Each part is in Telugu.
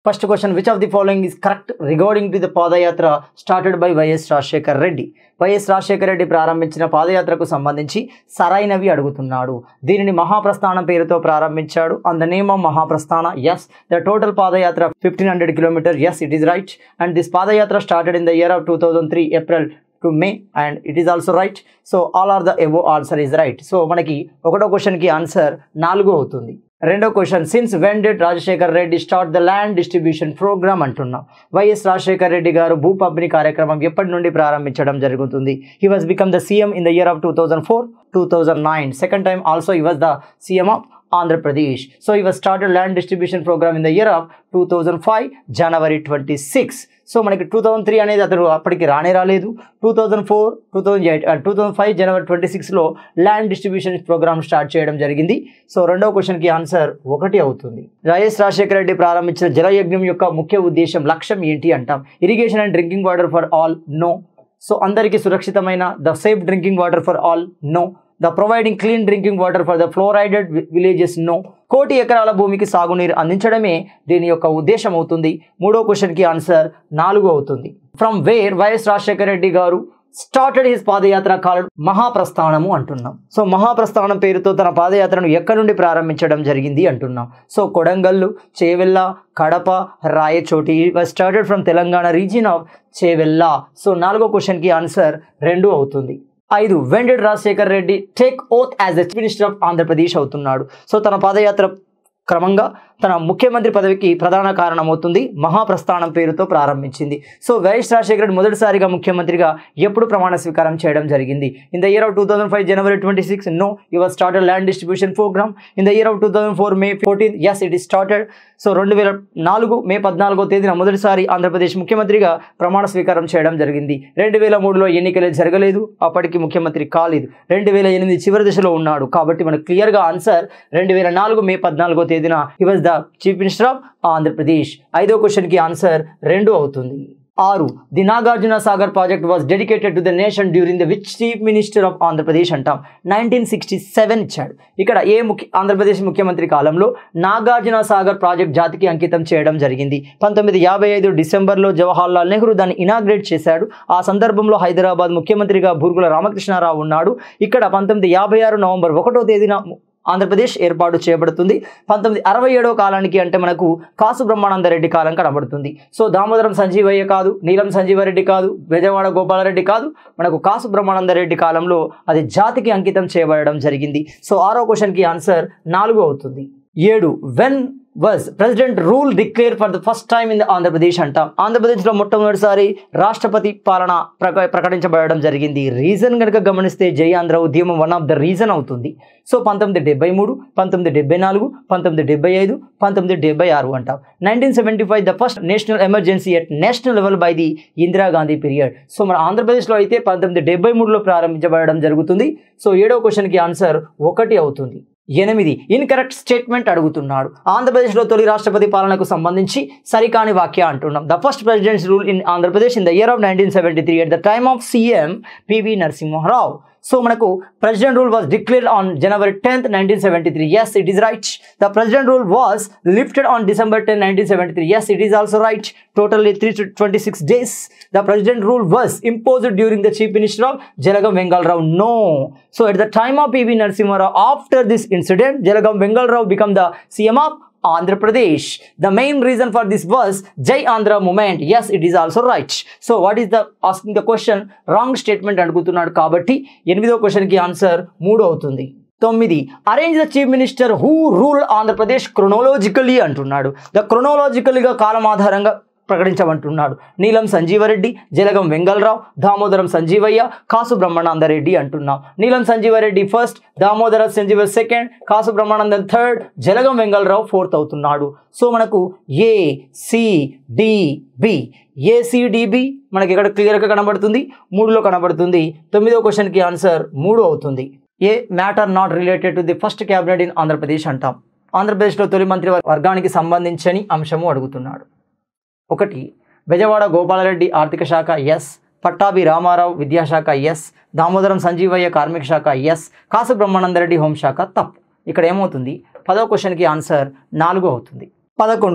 First question which of the following is correct regarding to the padayatra started by YS Rajasekhar Reddy YS Rajasekhara Reddy ప్రారంభించిన పాదయాత్రకు సంబంధించి సరైనవి అడుగుతున్నాడు దీనిని మహాప్రస్థానం పేరుతో ప్రారంభించాడు on the name of Mahaprasthana yes the total padayatra fifteen hundred kilometre yes it is right and this padayatra started in the year of two thousand three April to May and it is also right so all are the above answer is right so మనకి ఒకటో క్వశ్చన్కి ఆన్సర్ నాలుగు అవుతుంది రెండో question since when did Rajasekhar Reddy start the land distribution programme అంటున్నాం వైఎస్ రాజశేఖర్ రెడ్డి గారు భూ పంపిణీ కార్యక్రమం ఎప్పటి నుండి ప్రారంభించడం జరుగుతుంది he was become the CM in the year of two thousand four two thousand nine second time also he was the CM of Andhra Pradesh so he was started land distribution programme in the year of two thousand five January twenty six so మనకి టూ థౌజండ్ త్రీ అనేది అతను అప్పటికి రానే రాలేదు two thousand four two thousand eight two thousand five January ట్వంటీ సిక్స్లో ల్యాండ్ డిస్ట్రిబ్యూషన్ ప్రోగ్రామ్ స్టార్ట్ చేయడం జరిగింది సో రెండవ క్వశ్చన్కి ఆన్సర్ ఒకటి అవుతుంది వైఎస్ రాజశేఖర రెడ్డి ప్రారంభించిన జలయజ్ఞం యొక్క ముఖ్య ఉద్దేశం లక్ష్యం ఏంటి అంటాం irrigation and drinking water for all no so అందరికీ సురక్షితమైన the safe drinking water for all no the providing clean drinking water for the fluoridated villages no కోటి ఎకరాల భూమికి సాగునీరు అందించడమే దీని యొక్క ఉద్దేశం అవుతుంది మూడో క్వశ్చన్కి ఆన్సర్ నాలుగు అవుతుంది from where YS Rajasekhara Reddy garu started his padayatra call Mahaprasthanamu అంటున్నాం సో మహాప్రస్థానం పేరుతో తన పాదయాత్రను ఎక్కడి నుండి ప్రారంభించడం జరిగింది అంటున్నాం so Kodangal Chevella Kadapa Rayachoti started from Telangana region of Chevella so నాలుగో క్వశ్చన్కి ఆన్సర్ రెండు అవుతుంది ఐదు వెండెడ్ Rajasekhar Reddy take oath as the chief minister of Andhra Pradesh అవుతున్నాడు సో తన పాదయాత్ర క్రమంగా తన ముఖ్యమంత్రి పదవికి ప్రధాన కారణమవుతుంది మహాప్రస్థానం పేరుతో ప్రారంభించింది సో వైఎస్ రాజశేఖర రెడ్డి మొదటిసారిగా ముఖ్యమంత్రిగా ఎప్పుడు ప్రమాణ స్వీకారం చేయడం జరిగింది in the year of two thousand five January twenty six no your started land distribution programme in the year of two thousand four May fourteen yes it is started so రెండు వేల నాలుగు మే పద్నాలుగో తేదీన మొదటిసారి ఆంధ్రప్రదేశ్ ముఖ్యమంత్రిగా ప్రమాణ స్వీకారం చేయడం జరిగింది రెండు వేల మూడులో ఎన్నికలు జరగలేదు అప్పటికి ముఖ్యమంత్రి కాలేదు రెండు వేల ఎనిమిది చివరి దశలో ఉన్నాడు కాబట్టి మనకు క్లియర్గా ఆన్సర్ రెండు వేల నాలుగు మే పద్నాలుగో తేదీన he was the chief minister of Andhra Pradesh ఐదో క్వశ్చన్కి ఆన్సర్ రెండు అవుతుంది ఆరు the Nagarjuna Sagar project was dedicated to the nation during the which chief minister of Andhra Pradesh అంటాం నైన్టీన్ సిక్స్టీ సెవెన్ ఇచ్చాడు ఇక్కడ ఏ ముఖ్య ఆంధ్రప్రదేశ్ ముఖ్యమంత్రి కాలంలో నాగార్జున సాగర్ ప్రాజెక్ట్ జాతికి అంకితం చేయడం జరిగింది పంతొమ్మిది యాభై ఐదు డిసెంబర్లో జవహర్లాల్ నెహ్రూ దాన్ని ఇనాగ్రేట్ చేశాడు ఆ సందర్భంలో హైదరాబాద్ ముఖ్యమంత్రిగా బూర్గుల రామకృష్ణారావు ఉన్నాడు ఇక్కడ పంతొమ్మిది యాభై ఆరు నవంబర్ ఒకటో తేదీన ఆంధ్రప్రదేశ్ ఏర్పాటు చేయబడుతుంది పంతొమ్మిది అరవై ఏడో కాలానికి అంటే మనకు కాసు బ్రహ్మానందరెడ్డి కాలం కనబడుతుంది సో దామోదరం సంజీవయ్య కాదు నీలం సంజీవారెడ్డి కాదు బెజవాడ గోపాలరెడ్డి కాదు మనకు కాసు బ్రహ్మానందరెడ్డి కాలంలో అది జాతికి అంకితం చేయబడడం జరిగింది సో ఆరో క్వశ్చన్కి ఆన్సర్ నాలుగు అవుతుంది ఏడు when was president rule declare for the first time in the Andhra Pradesh అంటాం ఆంధ్రప్రదేశ్లో మొట్టమొదటిసారి రాష్ట్రపతి పాలన ప్రక ప్రకటించబడడం జరిగింది రీజన్ కనుక గమనిస్తే జై ఆంధ్ర ఉద్యమం వన్ ఆఫ్ ద రీజన్ అవుతుంది సో పంతొమ్మిది డెబ్బై మూడు పంతొమ్మిది డెబ్బై నాలుగు పంతొమ్మిది డెబ్బై ఐదు పంతొమ్మిది డెబ్బై ఆరు అంటాం nineteen seventy five the first national emergency at national level by the Indira Gandhi period so మన ఆంధ్రప్రదేశ్లో అయితే పంతొమ్మిది డెబ్బై మూడులో ప్రారంభించబడడం జరుగుతుంది సో ఏడో క్వశ్చన్కి ఆన్సర్ ఒకటి అవుతుంది ఎనిమిది ఇన్కరెక్ట్ స్టేట్మెంట్ అడుగుతున్నాడు ఆంధ్రప్రదేశ్లో తొలి రాష్ట్రపతి పాలనకు సంబంధించి సరికాని వాక్య అంటున్నాం the first president's rule in Andhra Pradesh in the year of nineteen seventy three at the time of CM PV Narasimha Rao so మనకు president rule was declared on January tenth nineteen seventy three yes it is right the president rule was lifted on December ten nineteen seventy three yes it is also right totally three twenty six days the president rule was imposed during the chief minister of Jalagam Vengala Rao no so at the time of PV Narasimha Rao after this incident Jalagam Vengala Rao become the CM of Andhra Pradesh. The main reason for this was Jai Andhra movement. Yes, it is also right. So what is the asking the question? Wrong statement అడుగుతున్నాడు కాబట్టి ఎనిమిదో క్వశ్చన్కి ఆన్సర్ మూడు అవుతుంది తొమ్మిది arrange the chief minister who rule Andhra Pradesh chronologically అంటున్నాడు ద క్రొనోలాజికల్గా కాలం ఆధారంగా ప్రకటించమంటున్నాడు నీలం సంజీవరెడ్డి జలగం వెంగళరావు దామోదరం సంజీవయ్య కాసు బ్రహ్మానందరెడ్డి అంటున్నాం Neelam Sanjiva Reddy first Damodara Sanjiva second Kasu Brahmanandam third Jalagam Vengala Rao fourth అవుతున్నాడు సో మనకు A C D B ACDB మనకి ఇక్కడ క్లియర్గా కనబడుతుంది మూడులో కనబడుతుంది తొమ్మిదో క్వశ్చన్కి ఆన్సర్ మూడు అవుతుంది a matter not related to the first cabinet in Andhra Pradesh అంటాం ఆంధ్రప్రదేశ్లో తొలి మంత్రి వర్గానికి సంబంధించని అంశము అడుగుతున్నాడు ఒకటి బెజవాడ గోపాలరెడ్డి ఆర్థిక శాఖ ఎస్ పట్టాభి రామారావు విద్యాశాఖ ఎస్ దామోదరం సంజీవయ్య కార్మిక శాఖ ఎస్ కాసు బ్రహ్మానందరెడ్డి హోంశాఖ తప్పు ఇక్కడ ఏమవుతుంది పదో క్వశ్చన్కి ఆన్సర్ నాలుగు అవుతుంది పదకొండు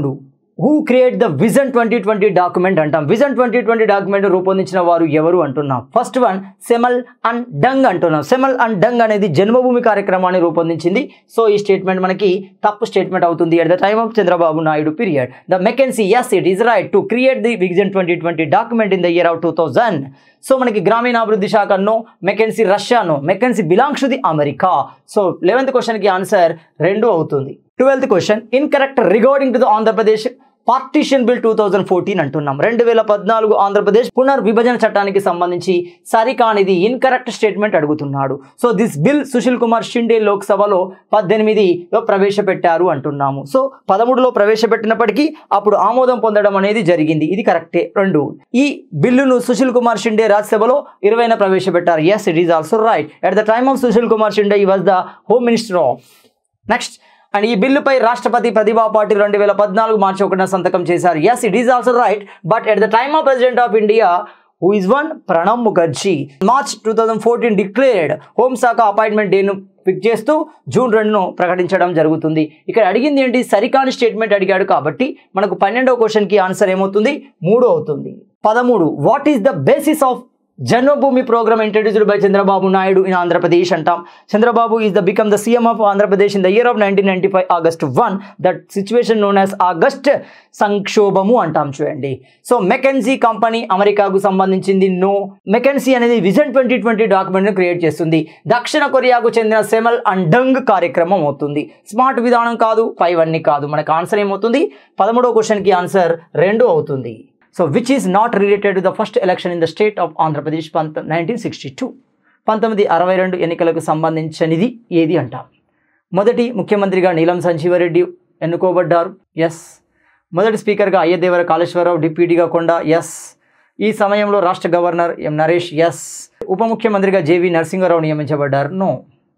who create the vision twenty twenty document అంటాం విజన్ ట్వంటీ ట్వంటీ డాక్యుమెంట్ రూపొందించిన వారు ఎవరు అంటున్నాం ఫస్ట్ వన్ సెమల్ అండ్ డంగ్ అంటున్నాం సెమల్ అండ్ డంగ్ అనేది జన్మభూమి కార్యక్రమాన్ని రూపొందించింది సో ఈ స్టేట్మెంట్ మనకి తప్పు స్టేట్మెంట్ అవుతుంది at the time of Chandrababu Naidu period the McKinsey is it is right to create the vision twenty twenty document in the year of two thousand so మనకి గ్రామీణాభివృద్ధి శాఖ నో మెకెన్సీ రష్యానో McKinsey belongs to the America so eleventh క్వశ్చన్కి ఆన్సర్ రెండు అవుతుంది twelfth question incorrect regarding to the Andhra Pradesh partition bill two thousand fourteen అంటున్నాం రెండు వేల పద్నాలుగు ఆంధ్రప్రదేశ్ పునర్విభజన చట్టానికి సంబంధించి సరికానిది ఇన్కరెక్ట్ స్టేట్మెంట్ అడుగుతున్నాడు so this bill Sushil Kumar Shinde లోక్సభలో పద్దెనిమిదిలో ప్రవేశపెట్టారు అంటున్నాము సో పదమూడులో ప్రవేశపెట్టినప్పటికీ అప్పుడు ఆమోదం పొందడం అనేది జరిగింది ఇది కరెక్టే రెండు ఈ బిల్లును సుశీల్ కుమార్ షిండే రాజ్యసభలో ఇరవైన ప్రవేశపెట్టారు yes it is also right at the time of Sushil Kumar Shinde he was the home minister of next and ఈ బిల్లుపై రాష్ట్రపతి ప్రతిభా పాటిల్ రెండు వేల పద్నాలుగు మార్చి ఒకటిన సంతకం చేశారు yes it is also right but at the time of president of India who is one Pranab Mukherjee March two thousand fourteen declared హోంశాఖ అపాయింట్మెంట్ డేను ఫిక్స్ చేస్తూ జూన్ రెండును ప్రకటించడం జరుగుతుంది ఇక్కడ అడిగింది ఏంటి సరికాని స్టేట్మెంట్ అడిగాడు కాబట్టి మనకు పన్నెండవ క్వశ్చన్కి ఆన్సర్ ఏమవుతుంది మూడు అవుతుంది పదమూడు what is the basis of Janmabhoomi program introduced by Chandrababu Naidu in Andhra Pradesh అంటాం Chandrababu is the become the CM of Andhra Pradesh in the year of nineteen ninety five August one that situation known as August సంక్షోభము అంటాం చూడండి సో మెకెన్సీ కంపెనీ అమెరికాకు సంబంధించింది నో మెకెన్సీ అనేది విజన్ ట్వంటీ ట్వంటీ డాక్యుమెంట్ను క్రియేట్ చేస్తుంది దక్షిణ కొరియాకు చెందిన సెమల్ అండ్ డంగ్ కార్యక్రమం అవుతుంది స్మార్ట్ విధానం కాదు ఫైవ్ అన్ని కాదు మనకు ఆన్సర్ ఏమవుతుంది పదమూడో క్వశ్చన్కి ఆన్సర్ రెండు అవుతుంది so which is not related to the first election in the state of Andhra Pradesh పంత నైన్టీన్ సిక్స్టీ టూ పంతొమ్మిది అరవై రెండు ఎన్నికలకు సంబంధించినది ఏది అంటాం మొదటి ముఖ్యమంత్రిగా నీలం సంజీవరెడ్డి ఎన్నుకోబడ్డారు ఎస్ మొదటి స్పీకర్గా అయ్యదేవర కాళేశ్వరరావు డిప్యూటీగా కొండ ఎస్ ఈ సమయంలో రాష్ట్ర గవర్నర్ ఎం నరేష్ ఎస్ ఉప ముఖ్యమంత్రిగా జేవి నరసింహారావు నియమించబడ్డారు నో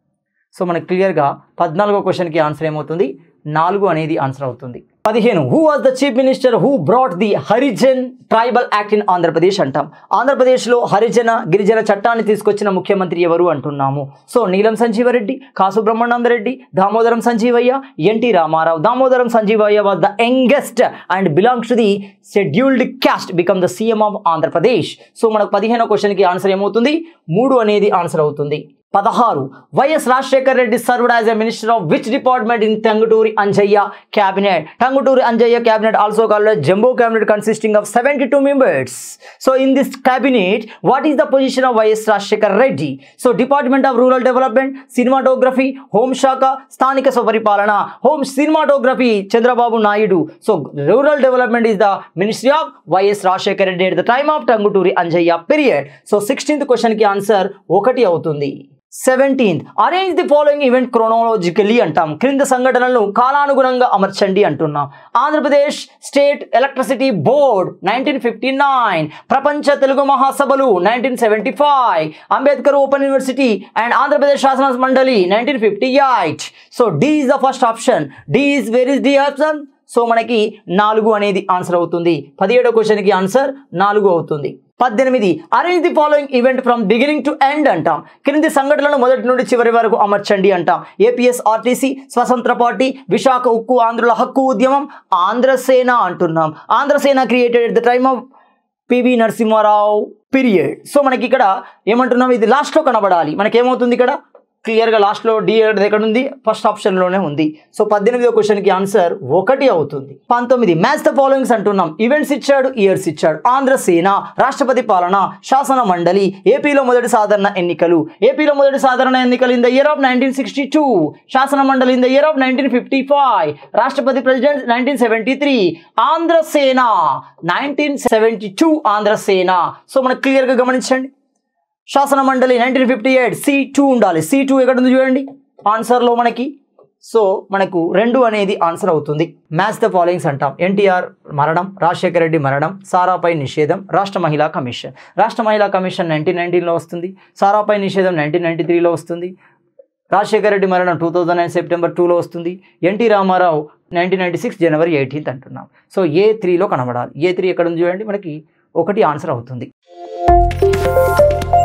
సో మనకు క్లియర్గా పద్నాలుగో క్వశ్చన్కి ఆన్సర్ ఏమవుతుంది నాలుగు అనేది ఆన్సర్ అవుతుంది పదిహేను who was the chief minister who brought the Harijan tribal act in Andhra Pradesh అంటాం ఆంధ్రప్రదేశ్లో హరిజన గిరిజన చట్టాన్ని తీసుకొచ్చిన ముఖ్యమంత్రి ఎవరు అంటున్నాము so Neelam Sanjiva Reddy Kasu Brahmananda Reddy Damodaram Sanjivaiah NT Rama Rao Damodaram Sanjivaiah was the youngest and belongs to the scheduled caste become the CM of Andhra Pradesh so మనకు పదిహేనో క్వశ్చన్కి ఆన్సర్ ఏమవుతుంది మూడు అనేది ఆన్సర్ అవుతుంది పదహారు YS Rajasekhar Reddy served as a minister of which department in Tanguturi Anjaiah cabinet Tanguturi Anjaiah cabinet also called jumbo cabinet consisting of seventy two members so in this cabinet what is the position of YS Rajasekhar Reddy so department of rural development cinematography హోంశాఖ స్థానిక స్వపరిపాలన home cinematography Chandrababu Naidu so rural development is the ministry of YS Rajasekhar Reddy at the time of Tanguturi Anjaiah period so sixteenth క్వశ్చన్కి ఆన్సర్ ఒకటి అవుతుంది seventeenth arrange the following event chronologically అంటాం క్రింద సంఘటనలను కాలానుగుణంగా అమర్చండి అంటున్నాం Andhra Pradesh state electricity board nineteen fifty nine ప్రపంచ తెలుగు మహాసభలు nineteen seventy five Ambedkar open university and Andhra Pradesh శాసన మండలి nineteen fifty eight so D is the first option D is where is D option so మనకి నాలుగు అనేది ఆన్సర్ అవుతుంది పదిహేడో క్వశ్చన్కి ఆన్సర్ నాలుగు అవుతుంది పద్దెనిమిది arrange the following event from beginning to end అంటాం క్రింది సంఘటనలను మొదటి నుండి చివరి వరకు అమర్చండి అంటాం ఏపీఎస్ ఆర్టీసీ స్వతంత్ర పార్టీ విశాఖ ఉక్కు ఆంధ్రుల హక్కు ఉద్యమం ఆంధ్రసేన అంటున్నాం Andhrasena created at the time of PV Narasimha Rao period so మనకి ఇక్కడ ఏమంటున్నాం ఇది లాస్ట్లో కనబడాలి మనకేమవుతుంది ఇక్కడ క్లియర్గా లాస్ట్లో డి ఎక్కడ ఉంది ఫస్ట్ ఆప్షన్లోనే ఉంది సో పద్దెనిమిదో క్వశ్చన్కి ఆన్సర్ ఒకటి అవుతుంది పంతొమ్మిది మ్యాచ్ ద ఫాలోయింగ్స్ అంటున్నాం ఈవెంట్స్ ఇచ్చాడు ఇయర్స్ ఇచ్చాడు ఆంధ్రసేన రాష్ట్రపతి పాలన శాసన మండలి ఏపీలో మొదటి సాధారణ ఎన్నికలు ఏపీలో మొదటి సాధారణ ఎన్నికలు in the year of nineteen sixty two శాసన మండలి in the year of nineteen fifty five రాష్ట్రపతి president nineteen seventy three Andhrasena nineteen seventy two Andhrasena so మనకు క్లియర్గా గమనించండి శాసన మండలి nineteen fifty eight C two ఉండాలి సి టూ ఎక్కడ ఉంది చూడండి ఆన్సర్లో మనకి సో మనకు రెండు అనేది ఆన్సర్ అవుతుంది మ్యాచ్ ద ఫాలోయింగ్స్ అంటాం ఎన్టీఆర్ మరణం రాజశేఖర రెడ్డి మరణం సారాపై నిషేధం రాష్ట్ర మహిళా కమిషన్ రాష్ట్ర మహిళా కమిషన్ నైన్టీన్ నైన్టీన్లో వస్తుంది సారాపై నిషేధం నైన్టీన్ నైన్టీ త్రీలో వస్తుంది రాజశేఖర రెడ్డి మరణం టూ థౌజండ్ నైన్ సెప్టెంబర్ టూలో వస్తుంది NT Rama Rao nineteen ninety six జనవరి ఎయిటీన్త్ అంటున్నాం సో ఏ త్రీలో కనబడాలి ఏ త్రీ ఎక్కడ ఉంది చూడండి మనకి ఒకటి ఆన్సర్ అవుతుంది